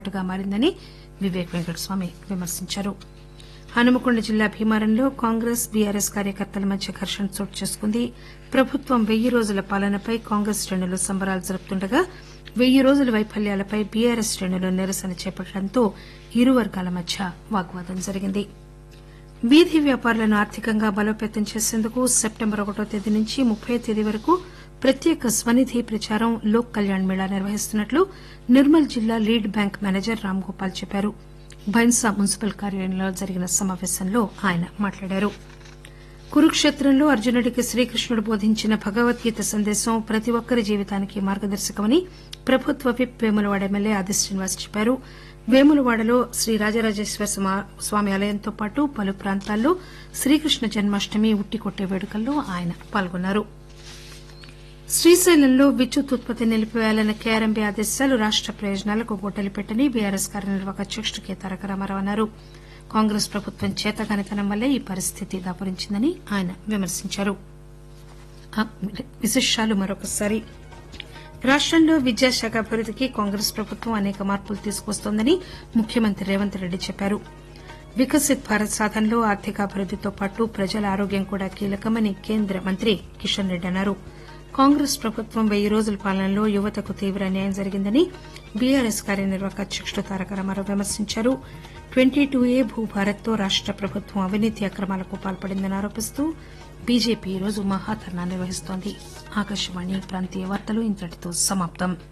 గా మారిందని వివేక్ వెంకటస్వామి విమర్శించారు హనుమకొండ జిల్లా భీమవరంలో కాంగ్రెస్ బీఆర్ఎస్ కార్యకర్తల మధ్య ఘర్షణ చోటు చేసుకుంది ప్రభుత్వం వెయ్యి రోజుల పాలనపై కాంగ్రెస్ శ్రేణులు సంబరాలు జరుపుతుండగా వెయ్యి రోజుల వైఫల్యాలపై బీఆర్ఎస్ శ్రేణులు నిరసన చేపట్టడంతో ఇరు వర్గాల మధ్య వాగ్వాదం జరిగింది వీధి వ్యాపారులను ఆర్థికంగా బలోపేతం చేసేందుకు సెప్టెంబర్ ఒకటో తేదీ నుంచి ముప్పై తేదీ వరకు ప్రత్యేక స్వనిధి ప్రచారం లోక్ కళ్యాణ్ మేళా నిర్వహిస్తున్నట్లు నిర్మల్ జిల్లా lead bank manager Ram Gopal చెప్పారు బైన్సా మున్సిపల్ కార్యాలయంలో జరిగిన సమాపేశంలో ఆయన మాట్లాడారు కురుక్షేత్రంలో అర్జునుడికి శ్రీకృష్ణుడు బోధించిన భగవద్గీత సందేశం ప్రతి ఒక్కరి జీవితానికి మార్గదర్శకమని ప్రభుత్వ విప్ వేములవాడ ఎమ్మెల్యే ఆది శ్రీనివాస్ చెప్పారు వేములవాడలో శ్రీ రాజరాజేశ్వర సమా- స్వామి ఆలయంతో పాటు పలు ప్రాంతాల్లో శ్రీకృష్ణ జన్మాష్టమి ఉట్టికొట్టే వేడుకల్లో ఆయన పాల్గొన్నారు శ్రీశైలంలో విద్యుత్ ఉత్పత్తి నిలిపివేయాలన్న కేఆర్ఎంబీ ఆదేశాలు రాష్ట ప్రయోజనాలకు గొడ్డలి పెట్టని బీఆర్ఎస్ కార్యనిర్వాహక అధ్యకుడు కె తారక రామారావు అన్నారు కాంగ్రెస్ ప్రభుత్వం చేతకానితనం వల్లే ఈ పరిస్థితి దాపురించిందని ఆయన విమర్శించారు ఆ, విశేషాలు మరొకసారి రాష్టంలో విద్యాశాఖ అభివృద్దికి కాంగ్రెస్ ప్రభుత్వం అనేక మార్పులు తీసుకొస్తోందని ముఖ్యమంత్రి రేవంత్ రెడ్డి చెప్పారు వికసిత్ భారత్ సాధనలో ఆర్థికాభివృద్దితో పాటు ప్రజల ఆరోగ్యం కూడా కీలకమని కేంద్ర మంత్రి కిషన్ రెడ్డి అన్నారు కాంగ్రెస్ ప్రభుత్వం వెయ్యి రోజుల పాలనలో యువతకు తీవ్ర అన్యాయం జరిగిందని బీఆర్ఎస్ కార్యనిర్వాహక అధ్యకుడు తారక రామారావు విమర్శించారు ట్వంటీ టూ ఏ భూభారత్తో రాష్ట ప్రభుత్వం అవినీతి అక్రమాలకు పాల్పడిందని ఆరోపిస్తూ బీజేపీ ఈరోజు మహాధర్నా నిర్వహిస్తోంది ఆకాశవాణి ప్రాంతీయ వార్తలు ఇంతటితో సమాప్తం